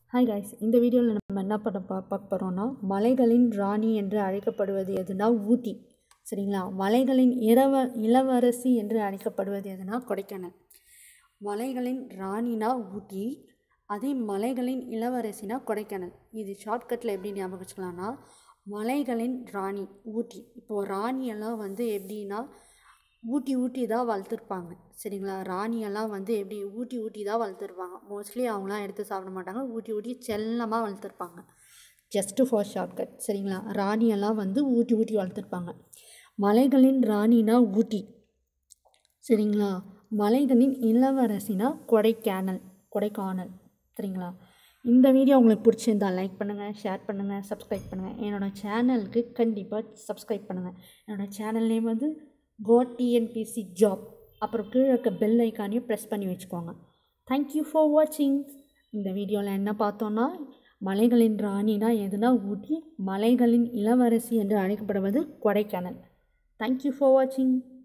hi guys இந்த வீடியோவில் நம்ம என்ன பண்ண பா பார்க்க போகிறோம்னா மலைகளின் ராணி என்று அழைக்கப்படுவது எதுனா ஊட்டி சரிங்களா மலைகளின் இரவ இளவரசி என்று அழைக்கப்படுவது எதுனா கொடைக்கானல் மலைகளின் ராணினா ஊட்டி அதே மலைகளின் இளவரசினா கொடைக்கானல் இது ஷார்ட்கட்டில் எப்படி ஞாபகம் வச்சுக்கலாம்னா மலைகளின் ராணி ஊட்டி இப்போது ராணியெல்லாம் வந்து எப்படின்னா ஊட்டி ஊட்டி தான் வளர்த்துருப்பாங்க சரிங்களா ராணியெல்லாம் வந்து எப்படி ஊட்டி ஊட்டி தான் வளர்த்துருப்பாங்க மோஸ்ட்லி அவங்களாம் எடுத்து சாப்பிட மாட்டாங்க ஊட்டி ஊட்டி செல்லமாக வளர்த்துருப்பாங்க ஜஸ்ட்டு ஃபார் ஷார்ட்கட் சரிங்களா ராணியெல்லாம் வந்து ஊட்டி ஊட்டி வளர்த்துருப்பாங்க மலைகளின் ராணினா ஊட்டி சரிங்களா மலைகளின் இளவரசினா கொடைக்கானல் கொடைக்கானல் சரிங்களா இந்த வீடியோ உங்களுக்கு பிடிச்சிருந்தா லைக் பண்ணுங்கள் ஷேர் பண்ணுங்கள் சப்ஸ்கிரைப் பண்ணுங்கள் என்னோடய சேனலுக்கு கண்டிப்பாக சப்ஸ்கிரைப் பண்ணுங்கள் என்னோடய சேனல் நேம் வந்து கோ டிஎன்பிசி ஜாப் அப்புறம் கீழே இருக்க பெல் ஐக்கானையும் ப்ரெஸ் பண்ணி வச்சுக்கோங்க தேங்க்யூ ஃபார் வாட்சிங் இந்த வீடியோவில் என்ன பார்த்தோன்னா மலைகளின் ராணினா எதுனா ஊட்டி மலைகளின் இளவரசி என்று அழைக்கப்படுவது கொடைக்கானல் தேங்க்யூ ஃபார் வாட்சிங்